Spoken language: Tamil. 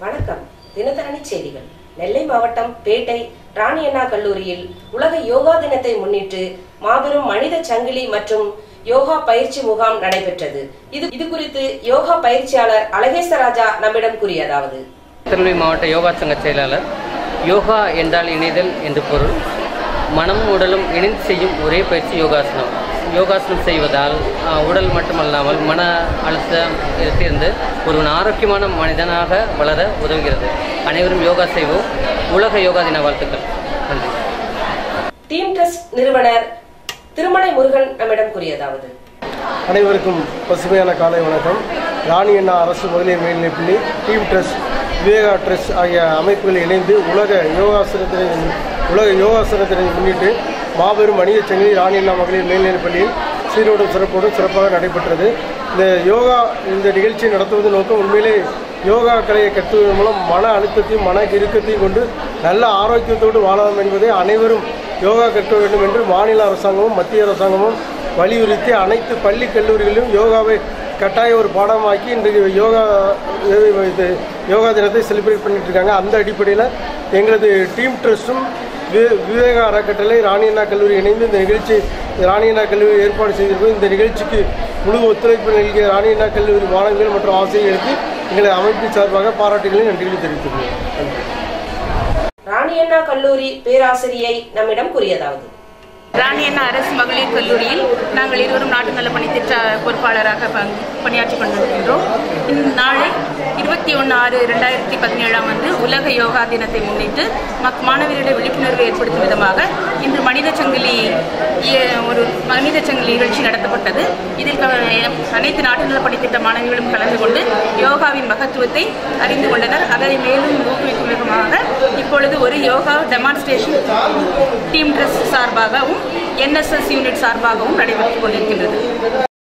வணக்கம் தினத்தரணி செய்திகள் நெல்லை மாவட்டம் பேட்டை ராணியண்ணா கல்லூரியில் உலக யோகா தினத்தை முன்னிட்டு மாபெரும் மனித சங்கிலி மற்றும் யோகா பயிற்சி முகாம் நடைபெற்றது இது இது குறித்து யோகா பயிற்சியாளர் அழகேசராஜா நம்மிடம் கூறியதாவது திருநெல்வேலி மாவட்ட யோகா சங்க செயலாளர் யோகா என்றால் இணைதல் என்று பொருள் மனம் உடலும் இணைந்து செய்யும் ஒரே பயிற்சி யோகாசனம் யோகாசனம் செய்வதால் ஆஹ், உடல் மட்டுமல்லாமல் மன அழுத்தம் தீர்ந்து ஒருவன் ஆரோக்கியமான மனிதனாக வளர உதவுகிறது அனைவரும் யோகா செய்வோம் உலக யோகா தின வாழ்த்துக்கள் நன்றி டீம் ட்ரஸ்ட் நிறுவனர் திருமலை முருகன் நம்மிடம் கூறியதாவது அனைவருக்கும் பசுமையான காலை வணக்கம் ராணி அண்ணா அரசு மகளிர் மேல்நிலைப்பள்ளி டீம் ட்ரஸ்ட் விவேகா ட்ரஸ்ட் ஆகிய அமைப்புகள் இணைந்து உலக யோகாசனத்தினை உலக யோகாசனத்தினை முன்னிட்டு மாபெரும் மனித சங்கிலி ராணி அண்ணா மகளிர் மேல்நிலைப்பள்ளியில் சீரோடும் சிறப்போடும் சிறப்பாக நடைபெற்றது இந்த யோகா இந்த நிகழ்ச்சியை நடத்துவதன் நோக்கம் உண்மையிலே யோகா கலையை கற்றுவதன் மூலம் மன அழுத்தத்தையும் மன இறுக்கத்தையும் கொண்டு நல்ல ஆரோக்கியத்தோடு வாழலாம் என்பதை அனைவரும் யோகா கற்க வேண்டும் என்று மாநில அரசாங்கமும் மத்திய அரசாங்கமும் வலியுறுத்தி அனைத்து பள்ளி கல்லூரிகளிலும் யோகாவை கட்டாய ஒரு பாடமாக்கி இன்றைக்கு யோகா இது யோகா தினத்தை செலிப்ரேட் பண்ணிட்டு இருக்காங்க அந்த அடிப்படையில் எங்களது டீம் ட்ரஸ்ட்டும் வி- விவேகா அறக்கட்டளை ராணியண்ணா கல்லூரி இணைந்து இந்த நிகழ்ச்சி ராணியண்ணா கல்லூரி ஏற்பாடு செய்திருக்கோம் இந்த நிகழ்ச்சிக்கு முழு ஒத்துழைப்பு நல்கிய ராணியண்ணா கல்லூரி மாணவிகள் மற்றும் ஆசிரியர்களுக்கு எங்களது அமைப்பின் சார்பாக பாராட்டுகளை நன்றிகளை தெரிவித்துள்ளோம் நன்றி ராணியண்ணா கல்லூரி பேராசிரியை நம்மிடம் கூறியதாவது ராணி அண்ணா அரசு மகளிர் கல்லூரியில் நாங்கள் இருவரும் நாட்டு நல பணித்திட்ட பொறுப்பாளராக பங்- பணியாற்றிக் கொண்டிருக்கின்றோம் இந்த நாளை இருபத்தி ஒன்று ஆறு ரெண்டாயிரத்தி பதினேழாம் ஆண்டு உலக யோகா தினத்தை முன்னிட்டு மக் மாணவர்களிடையே விழிப்புணர்வை ஏற்படுத்தும் விதமாக இன்று மனித சங்கிலி இய- ஒரு மனித சங்கிலி நிகழ்ச்சி நடத்தப்பட்டது இதில் க- அனைத்து நாட்டு நல பணித்திட்ட மாணவிகளும் கலந்து கொண்டு யோகாவின் மகத்துவத்தை அறிந்து கொண்டனர் அதை மேலும் ஊக்குவிக்கும் விதமாக இப்பொழுது ஒரு யோகா டெமான்ஸ்ட்ரேஷன் டீம் ட்ரெஸ் சார்பாகவும் என்எஸ்எஸ் யூனிட் சார்பாகவும் நடைபெற்றுக் கொண்டிருக்கின்றது